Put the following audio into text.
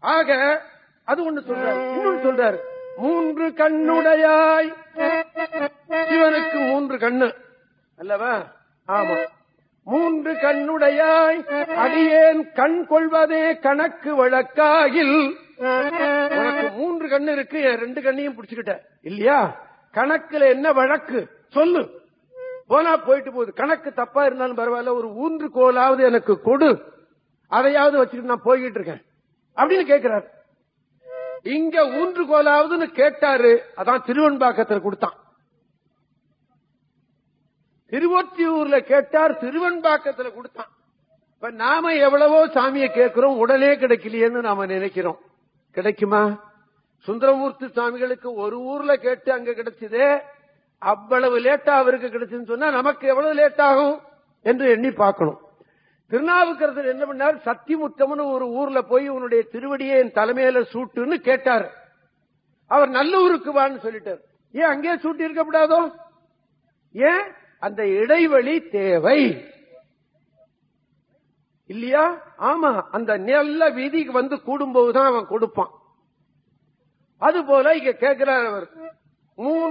ஆக அது ஒண்ணு சொல்றாரு இன்னொன்னு சொல்றாரு மூன்று கண்ணுடையாய் சிவனுக்கு மூன்று கண்ணு அல்லவா ஆமா மூன்று கண்ணுடையாய் அடியேன் கண் கொள்வதே கணக்கு வழக்காகில் உனக்கு மூன்று கண்ணு இருக்கு என் ரெண்டு கண்ணையும் பிடிச்சுக்கிட்ட இல்லையா கணக்குல என்ன வழக்கு சொல்லு போனா போயிட்டு போகுது கணக்கு தப்பா இருந்தாலும் பரவாயில்ல ஒரு ஊன்று கோலாவது எனக்கு கொடு அதையாவது வச்சுக்கிட்டு நான் போய்கிட்டு இருக்கேன் அப்படின்னு கேட்கிறாரு இங்க ஊன்று கோலாவதுன்னு கேட்டாரு அதான் திருவன்பாக்கத்துல கொடுத்தான் திருவொற்றியூர்ல கேட்டார் திருவன்பாக்கத்துல கொடுத்தான் இப்ப நாம எவ்வளவோ சாமியை கேட்கிறோம் உடனே கிடைக்கலையேன்னு நாம நினைக்கிறோம் கிடைக்குமா சுந்தரமூர்த்தி சாமிகளுக்கு ஒரு ஊர்ல கேட்டு அங்க கிடைச்சதே அவ்வளவு லேட்டா அவருக்கு கிடைச்சுன்னு சொன்னா நமக்கு எவ்வளவு லேட் ஆகும் என்று எண்ணி பார்க்கணும் திருநாவுக்கரசர் என்ன பண்ணார் சத்திமுத்தம்னு ஒரு ஊர்ல போய் உன்னுடைய திருவடியை என் தலைமையில சூட்டுன்னு கேட்டார் அவர் நல்லூருக்கு வான்னு சொல்லிட்டார் ஏன் அங்கே சூட்டி இருக்கப்படாதோ ஏன் அந்த இடைவெளி தேவை இல்லையா ஆமா அந்த நல்ல விதிக்கு வந்து கூடும்போதுதான் அவன் கொடுப்பான் அது போல இங்க கேட்கிறார் அவர் மூணு